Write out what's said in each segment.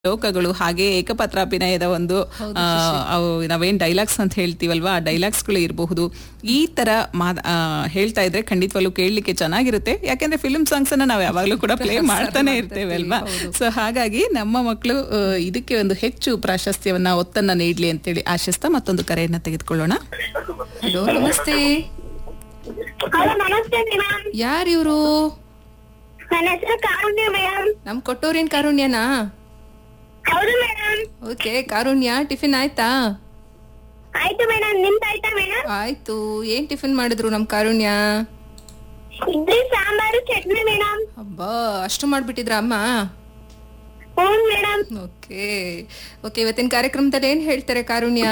ಲೋಕಗಳು ಹಾಗೆ ಏಕಪಾತ್ರಾಭಿನಯದ ಒಂದು ಆ, ಅವು ನಾವೇನ್ ಡೈಲಾಗ್ಸ್ ಅಂತ ಹೇಳ್ತೀವಲ್ವಾ ಆ ಡೈಲಾಗ್ಸ್ಗಳು ಇರಬಹುದು ಈ ತರ ಮಾ- ಆ, ಹೇಳ್ತಾ ಇದ್ರೆ ಖಂಡಿತವಾಗ್ಲೂ ಕೇಳಲಿಕ್ಕೆ ಚೆನ್ನಾಗಿರುತ್ತೆ ಯಾಕೆಂದ್ರೆ ಫಿಲ್ಮ್ ಸಾಂಗ್ಸ್ ಅನ್ನ ನಾವು ಯಾವಾಗ್ಲೂ ಕೂಡ ಪ್ಲೇ ಮಾಡ್ತಾನೆ ಇರ್ತೇವೆ ಅಲ್ವಾ ಸೊ ಹಾಗಾಗಿ ನಮ್ಮ ಮಕ್ಕಳು ಆ, ಇದಕ್ಕೆ ಒಂದು ಹೆಚ್ಚು ಪ್ರಾಶಸ್ತ್ಯವನ್ನ ಒತ್ತನ್ನ ನೀಡ್ಲಿ ಅಂತೇಳಿ ಆಶಿಸ್ತಾ ಮತ್ತೊಂದು ಕರೆಯನ್ನ ತೆಗೆದುಕೊಳ್ಳೋಣ ಹಲೋ ನಮಸ್ತೆ ಹಲೋ ನಮಸ್ತೆ ಮೇಡಮ್ ಯಾರು ಇವರು ನನ್ನ ಹೆಸರು ಕಾರುಣ್ಯ ಮೇಡಮ್ ನಮ್ ಕೊಟ್ಟೋರೇನ್ ಕಾರುಣ್ಯನಾ ಹೌದು ಮೇಡಮ್ ಓಕೆ ಕಾರುಣ್ಯ ಟಿಫಿನ್ ಆಯ್ತಾ ಆಯ್ತು ಮೇಡಮ್ ನಿಮ್ದು ಆಯ್ತಾ ಮೇಡಮ್ ಆಯ್ತು ಏನ್ ಟಿಫಿನ್ ಮಾಡಿದ್ರು ನಮ್ ಕಾರುಣ್ಯ ಇಡ್ಲಿ ಸಾಂಬಾರು ಚಟ್ನಿ ಮೇಡಮ್ ಅಬ್ಬಾ ಅಷ್ಟು ಮಾಡ್ಬಿಟ್ಟಿದ್ರ ಅಮ್ಮ ಹ್ಞೂ ಮೇಡಮ್ ಓಕೆ ಓಕೆ ಇವತ್ತಿನ ಕಾರ್ಯಕ್ರಮದಲ್ಲಿ ಏನ್ ಹೇಳ್ತಾರೆ ಕಾರುಣ್ಯ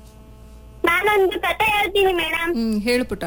ನಾನೊಂದು ಕತೆ ಹೇಳ್ತೀನಿ ಮೇಡಮ್ ಹ್ಮ್ ಹೇಳು ಪುಟ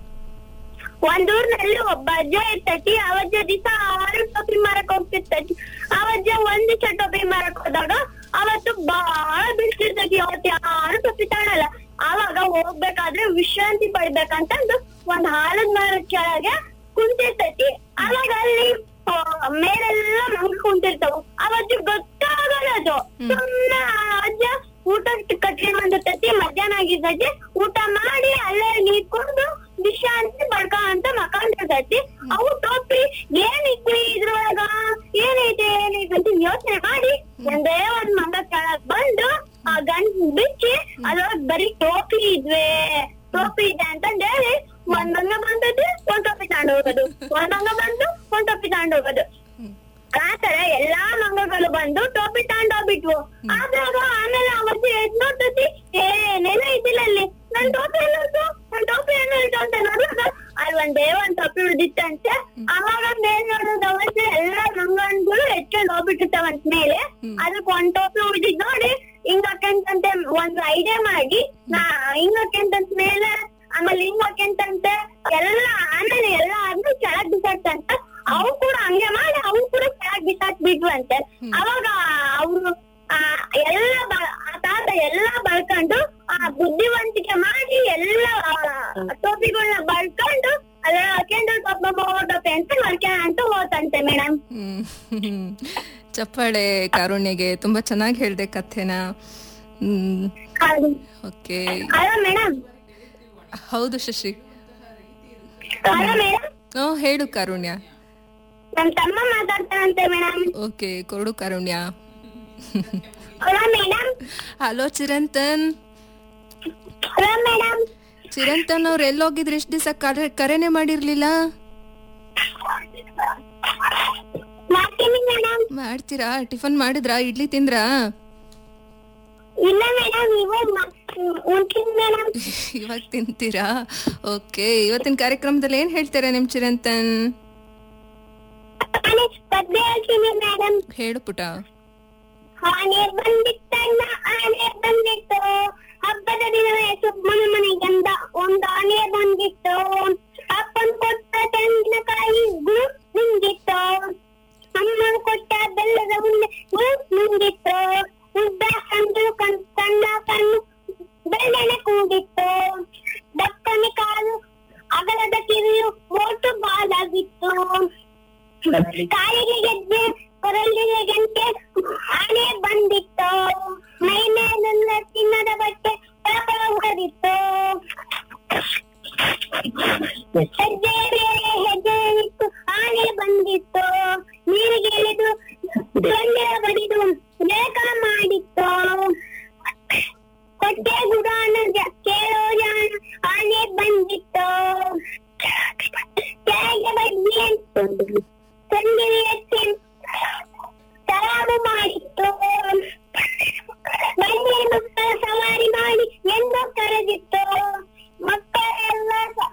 ಒಂದ್ ಊರ್ನಲ್ಲಿ ಒಬ್ಬ ಅಜ್ಜ ಇರ್ತೈತಿ ಅವಜ್ಜ ದಿವಸ ಆರು ಟೋಪಿ ಮಾರಕ್ ಹೋಗ್ತಿರ್ತೈತಿ ಅವಜ್ಜ ಒಂದ್ ದಿವಸ ಟೋಪಿ ಮಾರಕ್ ಹೋದಾಗ ಅವತ್ತು ಬಾಳ ಬಿಡ್ತಿರ್ತೈತಿ ಅವತ್ತು ಯಾರು ಟೋಪಿ ತಗೊಳಲ್ಲ ಆವಾಗ ಹೋಗ್ಬೇಕಾದ್ರೆ ವಿಶ್ರಾಂತಿ ಪಡ್ಬೇಕಂತಂದು ಒಂದ್ ಹಾಲದ ಮರದ ಕೆಳಗೆ ಕುಂತಿರ್ತೈತಿ ಅವಾಗ ಅಲ್ಲಿ ಆ, ಮೇಲೆಲ್ಲ ಮಂಗ ಕುಂತಿರ್ತಾವ ಅವತ್ತು ಗೊತ್ತಾಗಲ್ಲ ಅದು ಸುಮ್ನೆ ಆ ಅಜ್ಜ ಊಟ ಕಟ್ಟಿ ಬಂದಿರ್ತೈತಿ ಮಧ್ಯಾಹ್ನ ಆಗಿರ್ತೈತಿ ಊಟ ಮಾಡಿ ಅಲ್ಲೇ ನೀರ್ ಕುಡ್ದು ವಿಶ್ರಾಂತಿ ಪಡ್ಕ ಅಂತ ಮಕ್ಕೊಂಡಿರ್ತೈತಿ ಅವು ಟೋಪಿ ಏನೈತಿ ಇದ್ರೊಳಗ ಏನೈತಿ ಏನೈತಿ ಅಂತ ಯೋಚನೆ ಮಾಡಿ ಒಂದೇ ಒಂದ್ ಮಂಗ ಕೆಳಗ್ ಬಂದು ಆ ಗಂಟ್ ಬಿಚ್ಚಿ ಅದ್ರೊಳಗ್ ಬರೀ ಟೋಪಿ ಇದ್ವೆ ಟೋಪಿ ಇದೆ ಅಂತಂದ್ ಹೇಳಿ ಒಂದ್ ಮಂಗ ಬಂದದ್ದು ಒಂದ್ ಟೋಪಿ ತಗೊಂಡ್ ಹೋಗೋದು ಒಂದ್ ಮಂಗ ಬಂದು ಒಂದ್ ಟೋಪಿ ತಗೊಂಡ್ ಹೋಗೋದು ಆತರ ಎಲ್ಲಾ ಮಂಗಗಳು ಬಂದು ಟೋಪಿ ತಗೊಂಡೋಗ್ಬಿಟ್ವು ಆದಾಗ ಆಮೇಲೆ ಅವತ್ತು ಎದ್ ನೋಡ್ತತಿ ಏನೇನೋ ಇದ್ದಿಲ್ಲ ಅಲ್ಲಿ ನನ್ ಟೋಪಿ ಎಲ್ಲ ಹೋಯ್ತು? ನನ್ ಟೋಪಿ ಏನೋ ಇತ್ತು ಅಂತ ನೋಡುವಾಗ ಅಲ್ಲಿ ಒಂದೇ ಒಂದ್ ಟೋಪಿ ಉಳ್ದಿತ್ತಂತೆ ಅವಾಗ ಮೇಲ್ ನೋಡೋದು ಅವತ್ತು ಎಲ್ಲಾ ಮಂಗನ್ಗಳು ಎತ್ಕೊಂಡ್ ಹೋಗ್ಬಿಟ್ಟಿರ್ತಾವಂತ ಮೇಲೆ ಅದಕ್ ಒಂದ್ ಟೋಪಿ ಉಳ್ದಿದ್ ನೋಡಿ ಹಿಂಗಕ್ಕಂತಂತೆ ಒಂದ್ ಐಡಿಯಾ ಮಾಡಿ ನಾ ಹಿಂಗಕ್ಕಂತಂತ ಮೇಲೆ ಆಮೇಲೆ ಹಿಂಗಕ್ಕಂತಂತೆ ಎಲ್ಲ ಆಮೇಲೆ ಎಲ್ಲ ಆದ್ಮೇಲೆ ಕೆಳಗ್ ಬಿಸಾಡ್ತಂತ ಅವು ಕೂಡ ಹಂಗೆ ಮಾಡಿ ಅವು ಕೂಡ ಕೆಳಗ್ ಬಿಸಾಕ್ ಬಿಟ್ವಂತೆ ಅವಾಗ ಅವ್ರು ಆ ಎಲ್ಲ ಬ- ಆ ತಾತ ಎಲ್ಲ ಬಳ್ಕೊಂಡು ಆ ಬುದ್ಧಿವಂತಿಕೆ ಮಾಡಿ ಎಲ್ಲ ಟೋಪಿಗಳನ್ನ ಬಳ್ಕೊಂಡು ಅದ್ರ ಹಾಕೊಂಡು ಟೊಪ್ಪ ಟೊಪ್ಪೆ ಅಂತ ಮಾಡ್ಕೊಂಡ್ ಅಂತ ಹೋತಂತೆ ಮೇಡಮ್ ಹ್ಮ್ ಚಪ್ಪಾಳೆ ಕಾರುಣ್ಯಗೆ ತುಂಬಾ ಚೆನ್ನಾಗಿ ಹೇಳ್ದೆ ಕಥೆನ ಹ್ಮ್ ಓಕೆ ಹಲೋ ಮೇಡಮ್ ಹೌದು ಶಶಿ ಹಲೋ ಮೇಡಮ್ ಓ ಹೇಳು ಕಾರುಣ್ಯ ನಮ್ ತಮ್ಮ ಮಾತಾಡ್ತಾನಂತೆ ಮೇಡಮ್ ಓಕೆ ಕೊಡು Karunya hello madam hello Chiranthan hello madam Chiranthan ಅವ್ರು ಎಲ್ಲೋಗಿದ್ರು ಇಷ್ಟ ದಿವಸ ಕರೆ ಕರೆನೆ ಮಾಡಿರ್ಲಿಲ್ಲ ಮಾಡ್ತೀನಿ ಮೇಡಮ್ ಮಾಡ್ತೀರಾ ಟಿಫನ್ ಮಾಡಿದ್ರಾ ಇಡ್ಲಿ ತಿಂದ್ರಾ ಇಲ್ಲ ಮೇಡಮ್ ಇವಾಗ ಉಂಟಿನ್ ಮೇಡಮ್ ಇವಾಗ ತಿಂತೀರಾ ಓಕೆ ಇವತ್ತಿನ ಕಾರ್ಯಕ್ರಮದಲ್ಲಿ ಏನ್ ಹೇಳ್ತೀರಾ ನಿಮ್ ಚಿರಂತನ್ ನಾನೇ ಪದ್ಯ ಹೇಳ್ತೀನಿ ಮೇಡಮ್ ಹೇಳು ಪುಟ ಆನೆ ಬಂದಿತ್ತಣ್ಣ ಆನೆ ಬಂದಿತ್ತು ಹಬ್ಬದ ದಿನವೇ ಸುಬ್ಬನ ಮನೆಗಂದ ಒಂದ್ ಆನೆ ಬಂದಿತ್ತು ಅಪ್ಪನ್ ಕೊಟ್ಟ ತೆಂಗಿನಕಾಯಿ ಗುರುಪ್ ನುಂಗಿತ್ತು ಅಮ್ಮ ಕೊಟ್ಟ ಬೆಲ್ಲದ ಉಂಡೆ ಗುರುಪ್ ನುಂಗಿತ್ತು ಉದ್ದ ಕಂಡು ಕಣ್ ಸಣ್ಣ ಕಣ್ಣು ಬೆಳ್ಳನೆ ಕೂಗಿತ್ತು ದಕ್ಕನೆ ಕಾಲು ಅಗಲದ ಕಿವಿಯು ಮೋಟು ಬಾಲಾಗಿತ್ತು ಕಾಲಿಗೆ ಗೆಜ್ಜೆ ಕೊರಳಿಗೆ ಗಂಟೆ ಆನೆ ಬಂದಿತ್ತು ಮೈ ಮೇಲೆಲ್ಲ ಚಿನ್ನದ ಬಟ್ಟೆ ಪಳಪಳ ಹೊಡೆದಿತ್ತು ಹೆಜ್ಜೆ ಮೇಲೆ ಹೆಜ್ಜೆ ಇತ್ತು ಆನೆ ಬಂದಿತ್ತು ನೀರಿಗೆ ಇಳಿದು ಸೊಳ್ಳೆ ಬಡಿದು ಲೇಖ ಮಾಡಿತ್ತು ಹೊಟ್ಟೆ ಗುಡಾಣ ಕೇಳೋ ಜಾಣ ಆನೆ ಬಂದಿತ್ತು ಕೆಳಗೆ ಬಡ್ಡಿ ತಂಗಿರಿ ಎತ್ತಿ ತರಾಬು ಮಾಡಿತ್ತು ಬಂಡಿ ಮಕ್ಕಳ ಸವಾರಿ ಮಾಡಿ ಎಂದು ಕರೆದಿತ್ತು ಮಕ್ಕಳೆಲ್ಲ ಸ-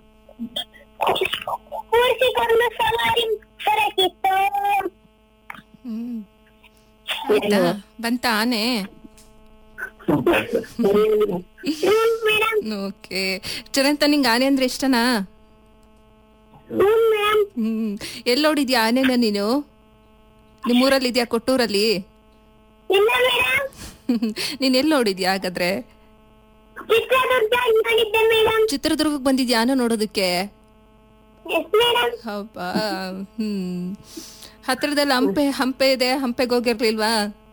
ಕೂರಿಸಿಕೊಂಡು ಸವಾರಿ ಹೊರಟಿತ್ತು ಹ್ಮ್ ಆಯ್ತಾ ಬಂತ ಆನೆ ಮೇಡಮ್ ಓಕೆ ಚಿರಂತನ್ ನಿಂಗೆ ಆನೆ ಅಂದ್ರೆ ಇಷ್ಟನಾ ಹ್ಮ್ ಮೇಡಮ್ ಹ್ಮ್ ಎಲ್ಲಿ ನೋಡಿದ್ಯಾ ಆನೆನ ನೀನು ನಿಮ್ಮೂರಲ್ಲಿ ಇದೆಯಾ ಕೊಟ್ಟೂರಲ್ಲಿ ಇಲ್ಲ ಮೇಡಮ್ ನೀನ್ ಎಲ್ಲಿ ನೋಡಿದ್ಯಾ ಹಾಗಾದ್ರೆ ಚಿತ್ರದುರ್ಗ ನೋಡಿದ್ದೆ ಮೇಡಮ್ ಚಿತ್ರದುರ್ಗಕ್ಕೆ ಬಂದಿದ್ಯಾ ಆನೆ ನೋಡೋದಕ್ಕೆ ಎಸ್ ಮೇಡಮ್ ಹಬ್ಬ ಹ್ಮ್ ಹತ್ರದಲ್ಲಿ ಹಂಪೆ ಹಂಪೆ ಇದೆ ಹಂಪೆಗೆ ಹೋಗಿರ್ಲಿಲ್ವಾ